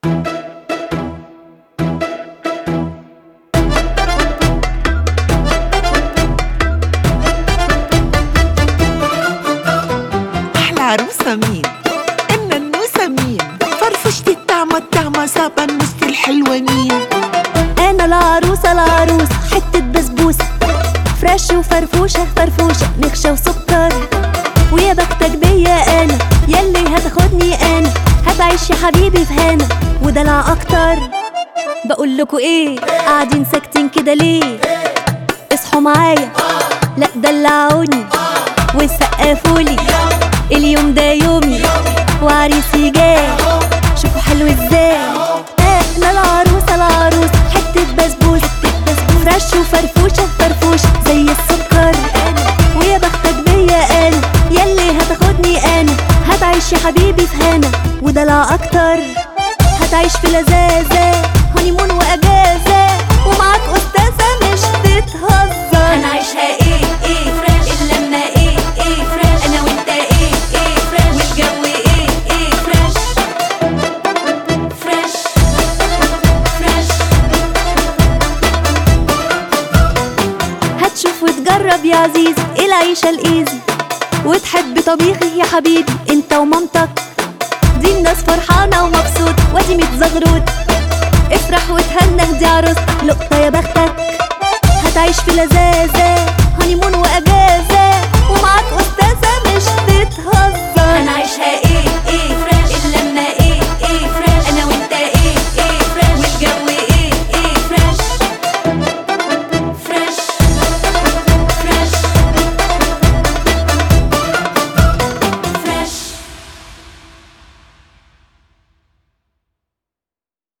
أحلى عروسة مين؟ إن النوسة مين؟ فرفشتي الطعمة الطعمة صابة النوسة الحلوة مين؟ انا العروسه العروسه حته بسبوسه فريش وفرفوشه فرفوشه نخشه وسكر ويا بختك بيا انا يلي هتاخدني انا هتعيش يا حبيبي في هنا ودلع اكتر بقول لكوا ايه قاعدين ساكتين كده ليه اصحوا معايا لا دلعوني وسقفولي اليوم ده يومي وعريسي جاي شوفوا حلو ازاي انا العروسه العروسه حته بسبوسه فريش وفرفوشه فرفوشه زي السكر ويا بختك بيا انا يلي هتاخدني انا هتعيش يا حبيبي في هنا ودلع اكتر هتعيش في لذاذه هونيمون واجازه ومعاك استاذه مش بتهزر انا عايشها ايه ايه فريش اللمه ايه ايه فريش انا وانت ايه ايه فريش والجو ايه ايه فريش فريش فريش هتشوف وتجرب يا عزيزي ايه العيشة الايزي وتحب طبيخي يا حبيبي انت ومامتك دي الناس فرحانة ومبسوطة وادي متزغروط افرح وتهنى دي عروستك لقطة يا بختك هتعيش في لذاذ